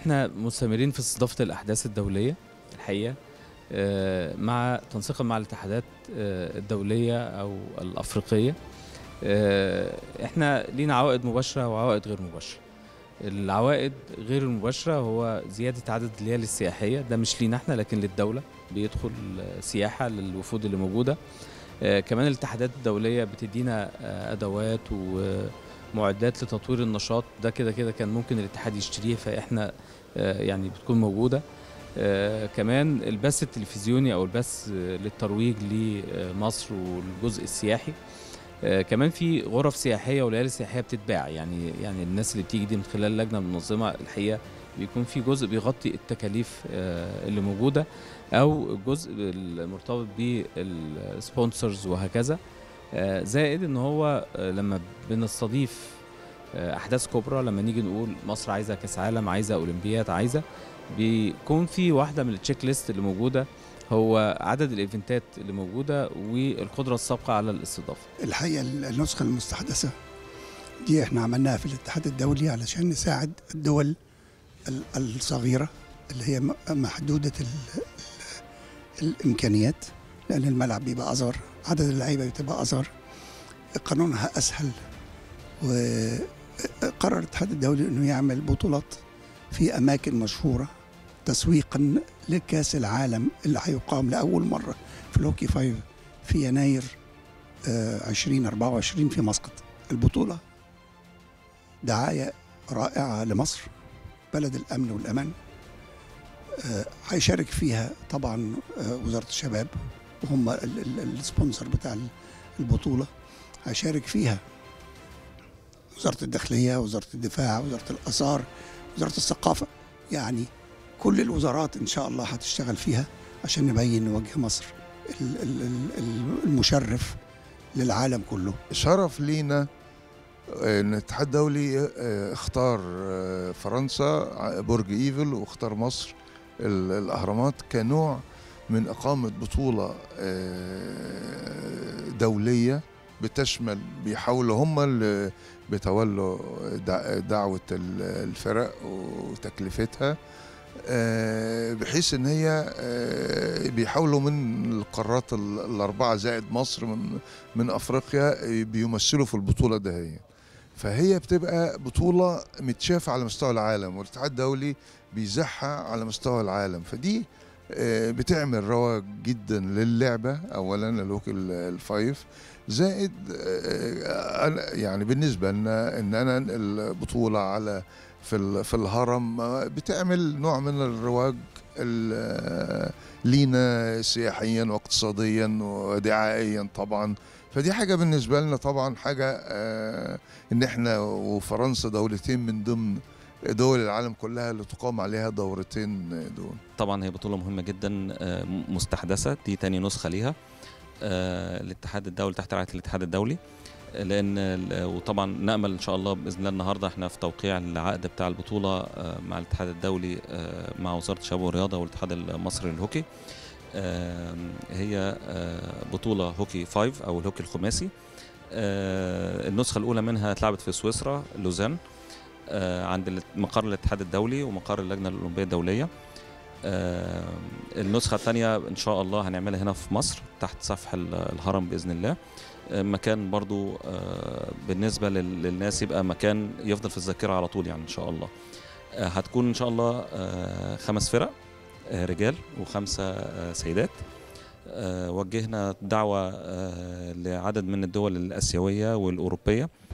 احنا مستمرين في استضافه الاحداث الدوليه الحقيقه آه، مع تنسيقا مع الاتحادات آه، الدوليه او الافريقيه آه، احنا لينا عوائد مباشره وعوائد غير مباشره العوائد غير المباشره هو زياده عدد الليالي السياحيه ده مش لينا احنا لكن للدوله بيدخل آه، سياحه للوفود اللي موجوده آه، كمان الاتحادات الدوليه بتدينا آه، ادوات ومعدات لتطوير النشاط ده كده كده كان ممكن الاتحاد يشتريه فاحنا آه، يعني بتكون موجوده آه، كمان البث التلفزيوني او البث آه، للترويج لمصر والجزء السياحي آه، كمان في غرف سياحيه وليالي سياحيه بتتباع يعني يعني الناس اللي بتيجي دي من خلال اللجنه المنظمه الحقيقه بيكون في جزء بيغطي التكاليف آه، اللي موجوده او الجزء المرتبط بالسبونسرز وهكذا آه، زائد ان هو آه، لما بنستضيف آه، احداث كبرى لما نيجي نقول مصر عايزه كاس عالم عايزه اولمبياد عايزه بيكون في واحده من التشيك ليست اللي موجوده هو عدد الايفنتات اللي موجوده والقدره السابقه على الاستضافه الحقيقه النسخه المستحدثه دي احنا عملناها في الاتحاد الدولي علشان نساعد الدول ال- الصغيره اللي هي م- محدوده ال- ال- الامكانيات لان الملعب بيبقى اصغر عدد اللعيبه بتبقى اصغر قانونها اسهل وقرر الاتحاد الدولي انه يعمل بطولات في اماكن مشهوره تسويقا لكاس العالم اللي هيقام لاول مره في الهوكي فايف في يناير آه، 2024 في مسقط البطولة دعاية رائعة لمصر بلد الأمن والأمان آه، هيشارك فيها طبعا آه، وزارة الشباب وهم ال- ال- السبونسر بتاع ال- البطولة هيشارك فيها وزارة الداخلية وزارة الدفاع وزارة الآثار وزارة الثقافة يعني كل الوزارات إن شاء الله هتشتغل فيها عشان نبين وجه مصر ال- ال- ال- المشرف للعالم كله شرف لينا آه، ان الاتحاد الدولي آه، اختار آه، فرنسا ع- برج ايفل واختار مصر ال- الاهرامات كنوع من اقامه بطوله آه، دوليه بتشمل بيحاولوا هم اللي بيتولوا دع- دعوه ال- الفرق وتكلفتها آه، بحيث ان هي آه، بيحاولوا من القارات ال- الاربعه زائد مصر من من افريقيا بيمثلوا في البطوله دهيا فهي بتبقى بطوله متشافه على مستوى العالم والاتحاد الدولي بيزحها على مستوى العالم فدي آه، بتعمل رواج جدا للعبه اولا الهوكي ال- الفايف زائد آه، أنا- يعني بالنسبه لنا ان انا انقل البطوله على في ال- في الهرم آه، بتعمل نوع من الرواج ال- لينا سياحيا واقتصاديا ودعائيا طبعا فدي حاجه بالنسبه لنا طبعا حاجه آه، ان احنا وفرنسا دولتين من ضمن دول العالم كلها اللي تقام عليها دورتين دول طبعا هي بطولة مهمة جدا آه، مستحدثة دي تاني نسخة ليها آه، الاتحاد الدولي تحت رعاية الاتحاد الدولي آه، لأن ال- وطبعا نأمل إن شاء الله بإذن الله النهاردة احنا في توقيع العقد بتاع البطولة آه، مع الاتحاد الدولي آه، مع وزارة الشباب والرياضة والاتحاد المصري للهوكي آه، هي آه، بطولة هوكي فايف أو الهوكي الخماسي آه، النسخة الأولى منها اتلعبت في سويسرا لوزان آه، عند الات- مقر الاتحاد الدولي ومقر اللجنة الأولمبية الدولية آه، النسخة الثانية إن شاء الله هنعملها هنا في مصر تحت سفح ال- الهرم بإذن الله آه، مكان برضو آه، بالنسبة لل- للناس يبقى مكان يفضل في الذاكرة على طول يعني إن شاء الله آه، هتكون إن شاء الله آه، خمس فرق آه، رجال وخمسة آه، سيدات آه، وجهنا دعوة آه، لعدد من الدول الآسيوية والأوروبية